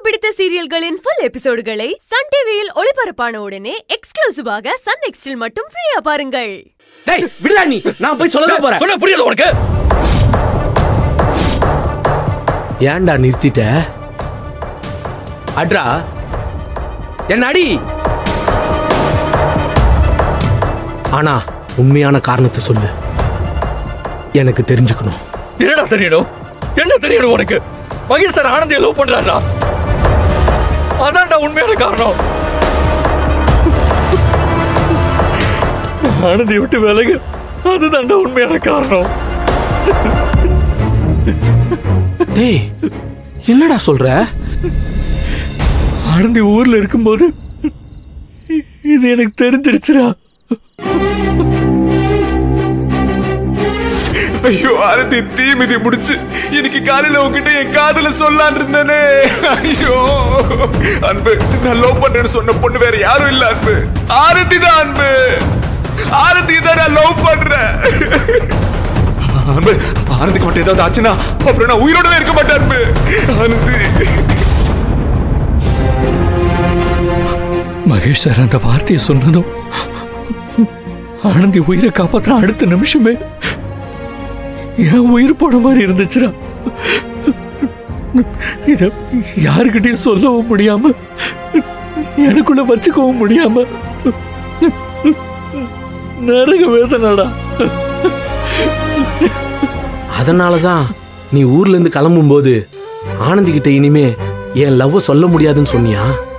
பிடித்த சீரியல்களின் full எபிசோடுகளை Sun டிவியில் ஒளிபரப்பான உடனே எக்ஸ்க்ளூசிவாக சன் நெக்ஸ்டில் மட்டும் ஃப்ரீயா பாருங்கள் டேய் விடுடா நீ நான் போய் சொல்லதான் போறேன் சொன்ன புரியல உனக்கு ஏன்டா நிறுத்திட்ட அட்ரா என்ன அடி ஆனா உண்மையான காரணத்தை சொல்லு எனக்கு தெரிஞ்சுக்கணும் என்னடா தெரியணும் என்ன தெரியணும் உனக்கு மகேஷ் சார் ஆனந்தியை லவ் பண்றாரா அதான்டா உண்மையான காரணம் ஆனந்தி விட்டு விலகு அதுதான்டா உண்மையான காரணம் டேய் என்னடா சொல்ற ஆனந்தி ஊர்ல இருக்கும்போது இது எனக்கு தெரிஞ்சிருச்சுடா ஐயோ ஆரத்தி தீ மிதி முடிச்சு இன்னைக்கு காலையில உங்ககிட்ட என் காதல சொல்லான் இருந்தேனே ஐயோ அன்பு நான் லவ் பண்றேன்னு சொன்ன பொண்ணு வேற யாரும் இல்ல அன்பு ஆரத்தி தான் அன்பு ஆரத்தி தான் நான் லவ் பண்றேன் அன்பு ஆனந்திக்கு மட்டும் ஏதாவது ஆச்சுன்னா அப்புறம் நான் உயிரோடவே இருக்க மாட்டேன் அன்பு ஆனந்தி மகேஷ் சார் அந்த வார்த்தையை சொன்னதும் ஆனந்தி உயிரை காப்பாற்ற அடுத்த நிமிஷமே என் உயிர் போன மாதிரி இருந்துச்சுடா இத யாருக்கிட்டையும் சொல்லவும் முடியாம எனக்குள்ள வச்சுக்கவும் முடியாம நரக வேதனடா அதனாலதான் நீ ஊர்ல இருந்து கிளம்பும்போது ஆனந்தி கிட்ட இனிமே என் லவ் சொல்ல முடியாதுன்னு சொன்னியா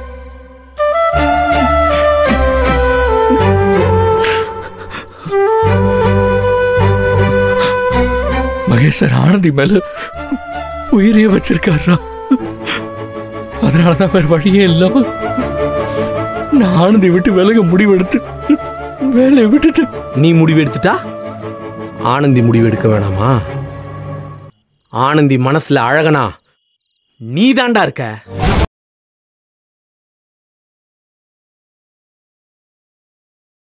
மகேஷ் சார் ஆனந்தி மேல உயிரையே வச்சிருக்காருடா அதனாலதான் வேற வழியே இல்லாம நான் ஆனந்தி விட்டு விலக முடிவெடுத்து வேலையை விட்டுட்டு நீ முடிவு எடுத்துட்டா ஆனந்தி முடிவு எடுக்க வேணாமா ஆனந்தி மனசுல அழகனா நீ தாண்டா இருக்க